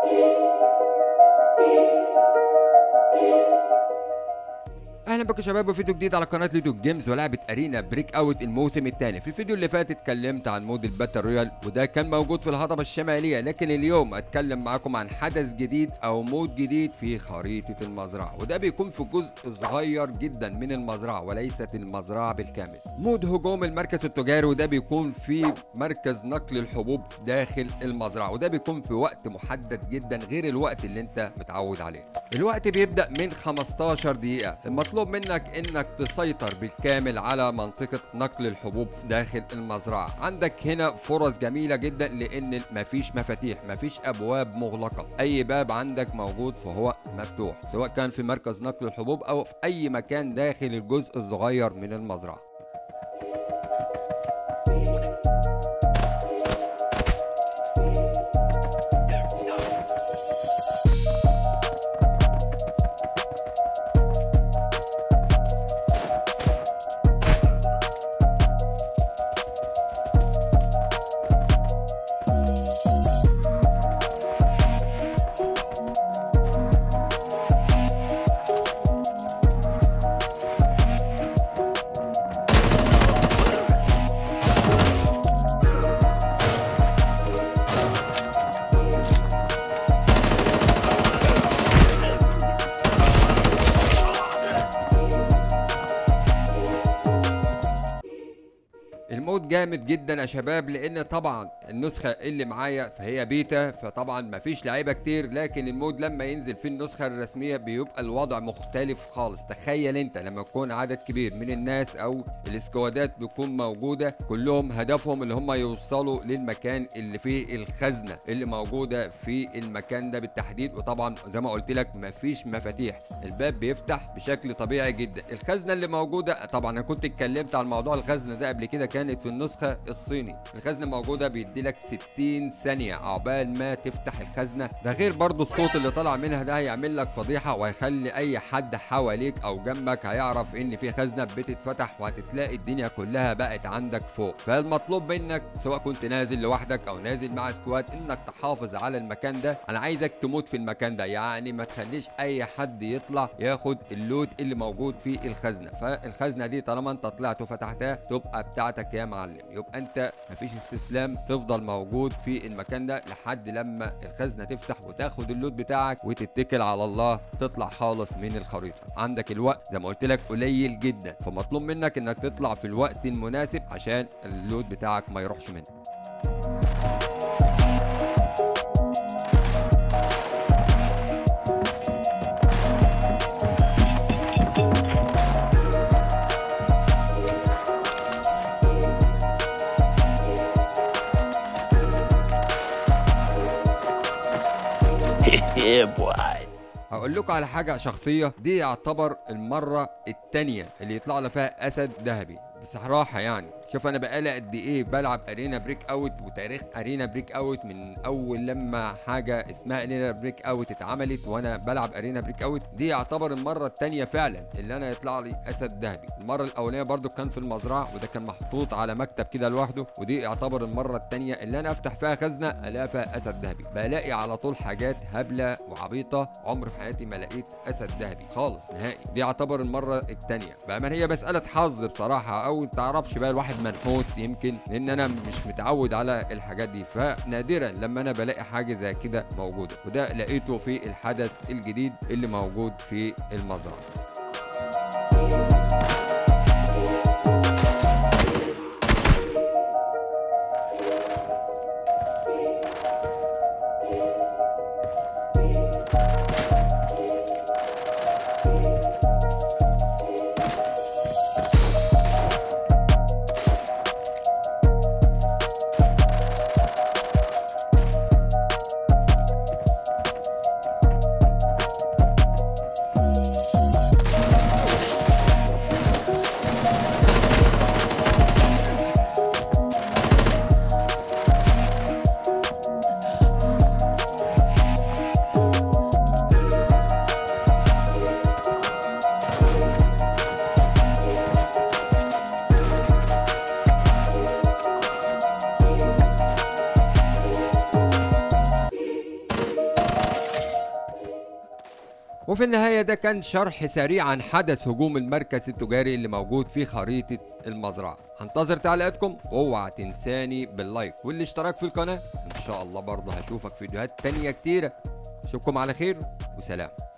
اهلا بكم شباب وفيديو جديد على قناه ليدو جيمز ولعبه ارينا بريك اوت الموسم الثاني في الفيديو اللي فات اتكلمت عن مود الباتل رويال وده كان موجود في الهضبه الشماليه لكن اليوم اتكلم معاكم عن حدث جديد او مود جديد في خريطه المزرعه وده بيكون في جزء صغير جدا من المزرعه وليست المزرعه بالكامل مود هجوم المركز التجاري وده بيكون في مركز نقل الحبوب داخل المزرعه وده بيكون في وقت محدد جدا غير الوقت اللي انت متعود عليه الوقت بيبدا من 15 دقيقه المطلوب منك انك تسيطر بالكامل على منطقه نقل الحبوب داخل المزرعه عندك هنا فرص جميله جدا لان مفيش مفاتيح مفيش ابواب مغلقه اي باب عندك موجود فهو مفتوح سواء كان في مركز نقل الحبوب او في اي مكان داخل الجزء الصغير من المزرعه المود جامد جدا يا شباب لان طبعا النسخه اللي معايا فهي بيتا فطبعا مفيش لعيبه كتير لكن المود لما ينزل في النسخه الرسميه بيبقى الوضع مختلف خالص تخيل انت لما يكون عدد كبير من الناس او السكوادات بتكون موجوده كلهم هدفهم اللي هم يوصلوا للمكان اللي فيه الخزنه اللي موجوده في المكان ده بالتحديد وطبعا زي ما قلت لك مفيش مفاتيح الباب بيفتح بشكل طبيعي جدا الخزنه اللي موجوده طبعا انا كنت اتكلمت عن موضوع الخزنه ده قبل كده كانت في النسخه الصيني الخزنه موجوده بيدي لك 60 ثانيه عقبال ما تفتح الخزنه ده غير برضو الصوت اللي طالع منها ده هيعمل لك فضيحه وهيخلي اي حد حواليك او جنبك هيعرف ان في خزنه بتتفتح وهتتلاقي الدنيا كلها بقت عندك فوق فالمطلوب منك سواء كنت نازل لوحدك او نازل مع سكواد انك تحافظ على المكان ده انا عايزك تموت في المكان ده يعني ما تخليش اي حد يطلع ياخد اللوت اللي موجود في الخزنه فالخزنه دي طالما انت طلعت وفتحتها تبقى بتاعتك يا معلم يبقى انت مفيش استسلام تفضل موجود في المكان ده لحد لما الخزنه تفتح وتاخد اللوت بتاعك وتتكل على الله تطلع خالص من الخريطه عندك الوقت زي ما قلت لك قليل جدا فمطلوب منك انك تطلع في الوقت المناسب عشان اللوت بتاعك ما يروحش منك yeah, boy. هقول لكم على حاجه شخصيه دي يعتبر المره الثانيه اللي يطلع لها فيها اسد ذهبي بصراحه يعني شوف انا بقالي قد ايه بلعب ارينا بريك اوت وتاريخ ارينا بريك اوت من اول لما حاجه اسمها ارينا بريك اوت اتعملت وانا بلعب ارينا بريك اوت دي يعتبر المره الثانيه فعلا اللي انا يطلع لي اسد ذهبي المره الاولانيه برضو كان في المزرعه وده كان محطوط على مكتب كده لوحده ودي يعتبر المره الثانيه اللي انا افتح فيها خزنه الاقي فيها اسد ذهبي بلاقي على طول حاجات هبله وعبيطه عمر في حياتي ما لقيت اسد ذهبي خالص نهائي دي يعتبر المره الثانيه بأمان هي مساله حظ بصراحه او تعرفش بقى الواحد منحوس يمكن لان انا مش متعود على الحاجات دي فنادرا لما انا بلاقي حاجه زي كده موجوده وده لقيته في الحدث الجديد اللي موجود في المزرعه وفي النهاية ده كان شرح سريع عن حدث هجوم المركز التجاري اللي موجود في خريطة المزرعة هنتظر تعليقاتكم واوعى تنساني باللايك والاشتراك في القناة ان شاء الله برضه هشوفك فيديوهات تانية كتيرة اشوفكم على خير وسلام